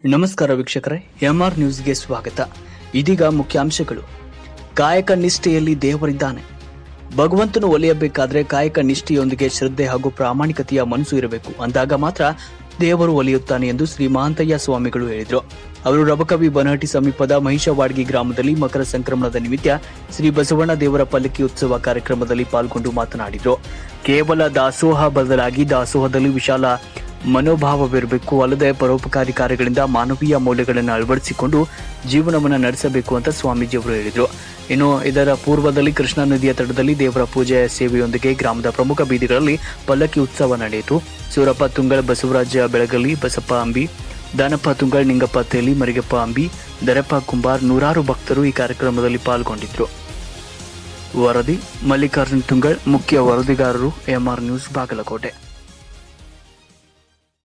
ನಮಸ್ಕಾರ ವೀಕ್ಷಕರೇ ಎಂಆರ್ ನ್ಯೂಸ್ಗೆ ಸ್ವಾಗತ ಇದೀಗ ಮುಖ್ಯಾಂಶಗಳು ಕಾಯಕ ನಿಷ್ಠೆಯಲ್ಲಿ ದೇವರಿದ್ದಾನೆ ಭಗವಂತನು ಒಲಿಯಬೇಕಾದ್ರೆ ಕಾಯಕ ನಿಷ್ಠೆಯೊಂದಿಗೆ ಶ್ರದ್ಧೆ ಹಾಗೂ ಪ್ರಾಮಾಣಿಕತೆಯ ಮನಸ್ಸು ಇರಬೇಕು ಅಂದಾಗ ಮಾತ್ರ ದೇವರು ಒಲಿಯುತ್ತಾನೆ ಎಂದು ಶ್ರೀ ಮಹಾಂತಯ್ಯ ಸ್ವಾಮಿಗಳು ಹೇಳಿದರು ಅವರು ರಬಕವಿ ಬನಹಟ್ಟಿ ಸಮೀಪದ ಮಹಿಷವಾಡ್ಗಿ ಗ್ರಾಮದಲ್ಲಿ ಮಕರ ಸಂಕ್ರಮಣದ ನಿಮಿತ್ತ ಶ್ರೀ ಬಸವಣ್ಣ ದೇವರ ಪಲ್ಲಕ್ಕಿ ಉತ್ಸವ ಕಾರ್ಯಕ್ರಮದಲ್ಲಿ ಪಾಲ್ಗೊಂಡು ಮಾತನಾಡಿದರು ಕೇವಲ ದಾಸೋಹ ಬದಲಾಗಿ ದಾಸೋಹದಲ್ಲಿ ವಿಶಾಲ ಮನೋಭಾವವಿರಬೇಕು ಅಲ್ಲದೆ ಪರೋಪಕಾರಿ ಕಾರ್ಯಗಳಿಂದ ಮಾನವೀಯ ಮೌಲ್ಯಗಳನ್ನು ಅಳವಡಿಸಿಕೊಂಡು ಜೀವನವನ್ನು ನಡೆಸಬೇಕು ಅಂತ ಸ್ವಾಮೀಜಿಯವರು ಹೇಳಿದರು ಇನ್ನು ಇದರ ಪೂರ್ವದಲ್ಲಿ ಕೃಷ್ಣಾ ನದಿಯ ತಟದಲ್ಲಿ ದೇವರ ಪೂಜೆಯ ಸೇವೆಯೊಂದಿಗೆ ಗ್ರಾಮದ ಪ್ರಮುಖ ಬೀದಿಗಳಲ್ಲಿ ಪಲ್ಲಕ್ಕಿ ಉತ್ಸವ ನಡೆಯಿತು ಸೂರಪ್ಪ ತುಂಗಳ ಬಸವರಾಜ ಬೆಳಗಲಿ ಬಸಪ್ಪ ಅಂಬಿ ದಾನಪ್ಪ ತುಂಗಳ್ ನಿಂಗಪ್ಪ ತೇಲಿ ಮರಿಗಪ್ಪ ಅಂಬಿ ದರಪ್ಪ ಕುಂಬಾರ್ ನೂರಾರು ಭಕ್ತರು ಈ ಕಾರ್ಯಕ್ರಮದಲ್ಲಿ ಪಾಲ್ಗೊಂಡಿದ್ರು ವರದಿ ಮಲ್ಲಿಕಾರ್ಜುನ್ ತುಂಗಳ್ ಮುಖ್ಯ ವರದಿಗಾರರು ಎಂಆರ್ ನ್ಯೂಸ್ ಬಾಗಲಕೋಟೆ